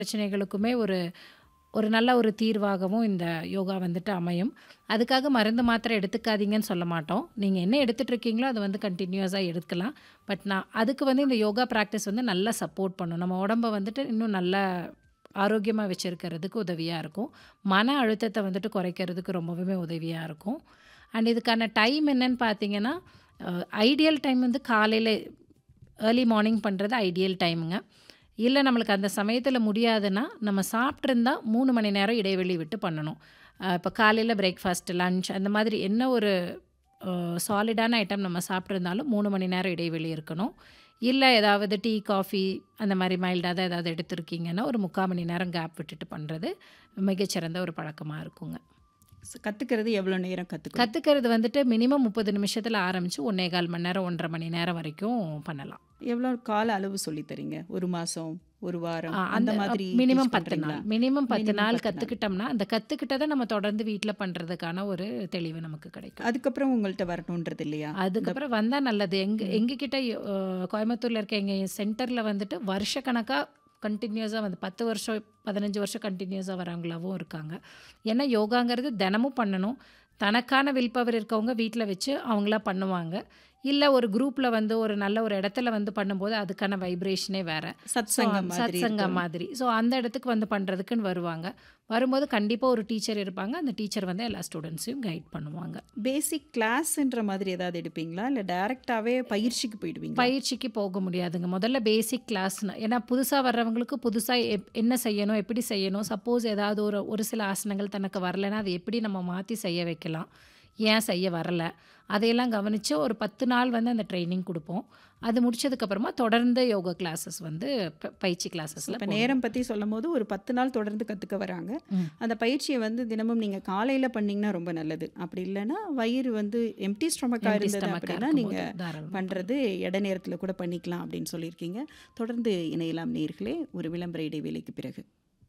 பிரச்சனைகளுக்குமே ஒரு ஒரு நல்ல ஒரு தீர்வாகவும் இந்த யோகா வந்துட்டு அமையும். அதுக்காக மருந்து மாத்திரை எடுத்துக்காதீங்கன்னு சொல்ல மாட்டோம். நீங்க என்ன எடுத்துட்டு இருக்கீங்களோ, அத வந்து கன்டினியூஸா எடுக்கலாம். பட் நான் அதுக்கு வந்து இந்த யோகா பிராக்டிஸ் வந்து நல்லா சப்போர்ட் பண்ணும். நம்ம உடம்ப வந்துட்டு இன்னும் நல்லா ஆரோக்கியமா வச்சிருக்கிறதுக்கு உதவியா இருக்கும். மன அழுத்தத்த வந்துட்டு குறைக்கிறதுக்கு ரொம்பவுமே உதவியா இருக்கும். அண்ட் இதுக்கான டைம் என்னன்னு பார்த்தீங்கன்னா, அ ஐடியல் டைம் வந்து காலையில ஏர்லி மார்னிங் பண்றது ஐடியல் டைம்ங்க. இல்ல நம்மளுக்கு அந்த சமயத்தில முடியாதுன்னா, நம்ம சாப்பிட்டுருந்தா 3 மணி நேரம் இடைவெளி விட்டு பண்ணணும். அ இப்ப காலையில பிரேக்ஃபாஸ்ட், லஞ்ச் அந்த மாதிரி என்ன ஒரு அ சாலிடான ஐட்டம் நம்ம சாப்பிட்டுருந்தாலும் 3 மணி நேரம் இடைவெளி இருக்கணும். இல்ல ஏதாவது டீ, காஃபி அந்த மாரி மைல்டா தான் ஏதாவது எடுத்திருக்கீங்கன்னா, ஒரு 3/4 மணி நேரம் கேப் விட்டுட்டு பண்றது மிகச்சிறந்த ஒரு பழக்கமா இருக்குங்க. ஸ் கத்துக்கிறது எவ்வளோ நேரம் கத்துக்கணும்? கத்துக்கிறது வந்துட்டு மினிமம் 30 நிமிஷத்தில ஆரம்பிச்சு 1 1/4 மணி நேரம், 1 1/2 மணி நேரம் வரைக்கும் பண்ணலாம். எவ்வளோ கால அளவு சொல்லி தரீங்க? 1 மாசம், 1 வாரம் ஆ அந்த அந்த மாதிரி மினிமம் டீச் 10 பண்றீங்களா? நாள். மினிமம் 10 மினிமம் நாள் 10 நாள். கத்துக்கிட்டோம்னா, அந்த கத்துக்கிட்டத நம்ம தொடர்ந்து வீட்ல பண்றதுக்கான ஒரு தெளிவு நமக்கு கிடைக்கும். அதுக்கப்புறம் உங்கள்ட்ட வரணுன்றது இல்லையா? இந்த அதுக்கப்புறம் வந்தா நல்லது. எங்க ம். எங்ககிட்ட அ கோயம்புத்தூர்ல இருக்க எங்க சென்டர்ல வந்துட்டு வருஷக்கணக்கா கன்டினியூஸா வந்து 10 வருஷம், 15 வருஷம் கன்டினியூஸா வரவங்களாவும் இருக்காங்க. ஏன்னா யோகாங்கிறது தினமும் பண்ணணும். தனக்கான வில் பவர் இருக்கவங்க வீட்ல வச்சு அவங்களா பண்ணுவாங்க. இல்ல ஒரு குரூப்ல வந்து ஒரு நல்ல ஒரு இடத்துல வந்து பண்ணும்போது அதுக்கான வைப்ரேஷனே வேற. ஸோ சத்சங்கம் மாதிரி சத்சங்கம் இருக்கும். மாதிரி. ஸோ அந்த இடத்துக்கு வந்து பண்றதுக்குன்னு வருவாங்க. வரும்போது கண்டிப்பா ஒரு டீச்சர் இருப்பாங்க. அந்த டீச்சர் வந்து எல்லா ஸ்டூடண்ட்ஸையும் கைட் பண்ணுவாங்க. பேசிக் கிளாஸ்ன்ற மாதிரி ஏதாவது எடுப்பீங்களா? இல்ல டைரக்ட்டாவே பயிற்சிக்கு போயிடுவீங்களா? பயிற்சிக்கு போக முடியாதுங்க. முதல்ல பேசிக் கிளாஸ்ன்னு ஏன்னா புதுசா வர்றவங்களுக்கு புதுசா எப் என்ன செய்யணும்? எப்படி செய்யணும்? சப்போஸ் ஏதாவது ஒரு ஒரு சில ஆசனங்கள் தனக்கு வரலன்னா, அத எப்படி நம்ம மாத்தி செய்ய வைக்கலாம்? ஏன் செய்ய வரல? அதையெல்லாம் கவனிச்சு ஒரு 10 நாள் வந்து அந்த ட்ரெய்னிங் குடுப்போம். அது முடிச்சதுக்கப்புறமா தொடர்ந்து யோகா கிளாஸஸ் வந்து ப பயிற்சி கிளாஸஸ்ல இப்ப போடுவோம். நேரம் பத்தி சொல்லும்போது ஒரு 10 நாள் தொடர்ந்து கத்துக்க வராங்க. ம். அந்த பயிற்சிய வந்து தினமும் நீங்க காலையில பண்ணீங்கன்னா ரொம்ப நல்லது. அப்படி இல்லன்னா வயிறு வந்து எம்ப்டி ஸ்டொமக்கா எம்ப்டி இருந்தது ஸ்டொமக்கா அப்படின்னா நீங்க இருக்கும்போது தாராளமா பண்ணலாம். பண்றது இட நேரத்துல கூட பண்ணிக்கலாம் அப்படின்னு சொல்லியிருக்கீங்க. தொடர்ந்து இணையலாம் நேயர்களே ஒரு விளம்பர இடைவேளைக்கு பிறகு.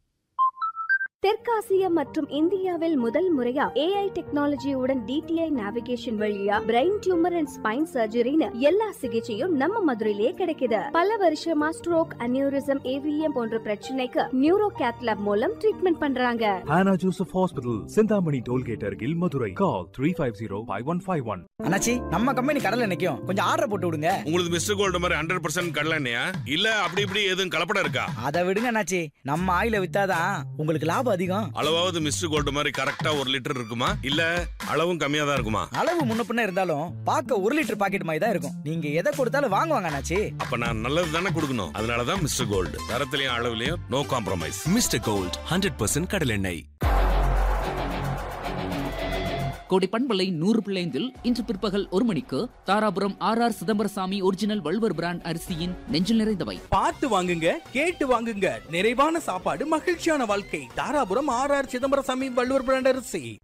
தெற்காசியா மற்றும் இந்தியாவில் முதல் முறையா ஏஐ டெக்னாலஜியுடன் டிடிஐ நேவிகேஷன் வழியா பிரெயின் டியூமர் அண்ட் ஸ்பைன் சர்ஜரின்னு எல்லா சிகிச்சையும் நம்ம மதுரையிலேயே கிடைக்குது. பல வருஷமா ஸ்ட்ரோக், அனியூரிசம், ஏவிஎம் போன்ற பிரச்சனைக்கு நியூரோ கேத்லாப் மூலம் ட்ரீட்மெண்ட் பண்றாங்க. Hannah Joseph Hospital, Sindhamani Tollgate Argil, Madurai. Call 350-5151. அண்ணாச்சி நம்ம கம்பெனி கடல்ல நிக்கும் கொஞ்சம் ஆர்டர் போட்டு விடுங்க உங்களுக்கு மிஸ்டர் கோல்டு மாதிரி ஹண்ட்ரட் பர்சன்ட் கடலண்ணையா இல்ல அப்படி இப்படி எதுவும் கலப்படம் இருக்கா அதை விடுங்க அண்ணாச்சி நம்ம ஆயில வித்தாதான் உங்களுக்கு லாபம் அதிகம் அளவாவது மிஸ்டர் கோல்டு மாதிரி கரெக்டா ஒரு லிட்டர் இருக்குமா இல்ல அளவும் கம்மியா தான் இருக்குமா அளவு முன்ன பின்ன இருந்தாலும் பார்க்க ஒரு லிட்டர் பாக்கெட் மாதிரி தான் இருக்கும் நீங்க எதை கொடுத்தாலும் வாங்குவாங்க அண்ணாச்சி அப்ப நான் நல்லது தானே கொடுக்கணும் அதனாலதான் மிஸ்டர் கோல்டு தரத்திலையும் அளவுலயும் no compromise mister gold hundred percent கடலெண்ணெய் கோடி பண்பலை நூறு பிள்ளைந்தில் இன்று பிற்பகல் ஒரு மணிக்கு Dharapuram R R Chidambarasamy original Valluvar brand அரிசியின் நெஞ்சில் நிறைந்தவை பார்த்து வாங்குங்க கேட்டு வாங்குங்க நிறைவான சாப்பாடு மகிழ்ச்சியான வாழ்க்கை Dharapuram R R Chidambarasamy Valluvar brand அரிசி